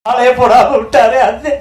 ஆளைய போடாம விட்டாரு அந்த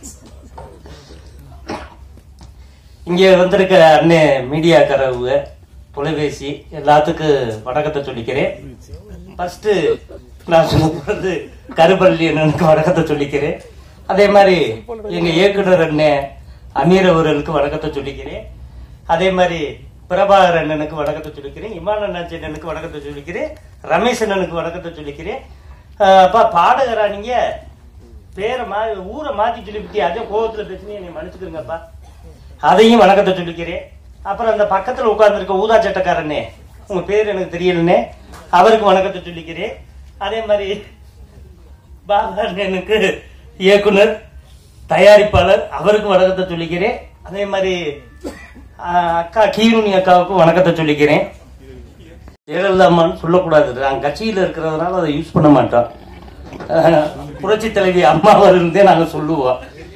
இங்க வந்திருக்க அண்ணே மீடியாக்காரவங்க தொலைபேசி எல்லாத்துக்கும் வணக்கத்தை சொல்லிக்கிறேன் ஃபர்ஸ்ட் நான் சொல்றது கருப்பள்ளி அண்ணனுக்கு வணக்கத்தை சொல்லிக்கிறேன் அதே மாதிரி எங்க இயக்குனர் அண்ணே அமீர் அவர்களுக்கு வணக்கத்தை சொல்லிக்கிறேன் அதே மாதிரி பிரபாகர் அண்ணனுக்கு வணக்கத்தை சொல்லிக்கிறேன் இமான் அண்ணாச்சி அண்ணனுக்கு வணக்கத்தை சொல்லிக்கிறேன் ரமேஷ் அண்ணனுக்கு வணக்கத்தை சொல்லிக்கிறேன் ஆஹ் அப்பா பாடகரா நீங்க பேரை மா ஊரை மாத்தி சொல்லிவிட்டி அதே கோவத்துல பேசுனீங்க என்னை மன்னிச்சுக்கிறீங்கப்பா அதையும் வணக்கத்தை சொல்லிக்கிறேன் அப்புறம் அந்த பக்கத்துல உட்கார்ந்துருக்க ஊதா சட்டக்காரனே உங்க பேர் எனக்கு தெரியலனே அவருக்கு வணக்கத்தை சொல்லிக்கிறேன் அதே மாதிரி பாபா எனக்கு இயக்குனர் தயாரிப்பாளர் அவருக்கு வணக்கத்தை சொல்லிக்கிறேன் அதே மாதிரி ஆஹ், அக்கா கீருணி அக்காவுக்கும் வணக்கத்தை சொல்லிக்கிறேன் ஜெயலலிதா அம்மான்னு சொல்லக்கூடாது நாங்கள் கட்சியில் இருக்கிறதுனால அதை யூஸ் பண்ண மாட்டோம் ஆஹ், புரட்சி தலைவி அம்மாவில் இருந்தே நாங்கள் சொல்லுவோம்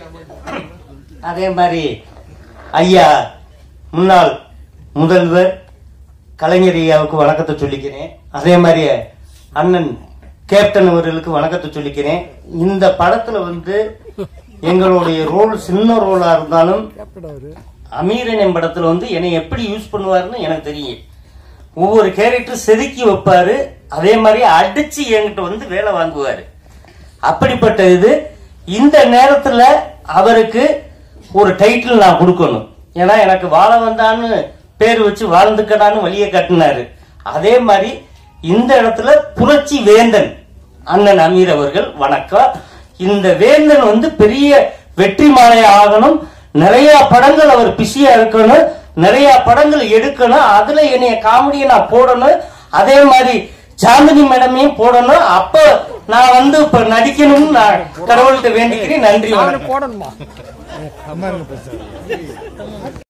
அதே மாதிரி ஐயா முன்னாள் முதல்வர் கலைஞர் ஐயாவுக்கு வணக்கத்தை சொல்லிக்கிறேன் அதே மாதிரி அண்ணன் கேப்டன் அவர்களுக்கு வணக்கத்தை சொல்லிக்கிறேன் இந்த படத்துல வந்து எங்களுடைய ரோல் சின்ன ரோலா இருந்தாலும் அமீரன் படத்துல வந்து என்னை எப்படி யூஸ் பண்ணுவாருன்னு எனக்கு தெரியும் ஒவ்வொரு கேரக்டர் செதுக்கி வைப்பாரு அதே மாதிரி அடிச்சு என்கிட்ட வந்து வேலை வாங்குவாரு அப்படிப்பட்ட இது இந்த நேரத்துல அவருக்கு ஒரு டைட்டில் நான் கொடுக்கணும் ஏன்னா எனக்கு வாழ வந்தான்னு பேர் வச்சு வாழ்ந்துக்கடான்னு வழியை கட்டினாரு அதே மாதிரி இந்த இடத்துல புரட்சி வேந்தன் அண்ணன் அமீர் அவர்கள் வணக்கம் இந்த வேந்தன் வந்து பெரிய வெற்றி மாலை ஆகணும் நிறைய படங்கள் அவர் பிஸியா இருக்கணும் நிறைய படங்கள் எடுக்கணும் அதுல என்னைய காமெடியை நான் போடணும் அதே மாதிரி சாந்தினி மேடமையும் போடணும் அப்ப நான் வந்து இப்ப நடிக்கணும்னு நான் கடவுள்கிட்ட வேண்டிக்கிறேன் நன்றி வணக்கம் போடணுமா அம்மா பேசுறேன்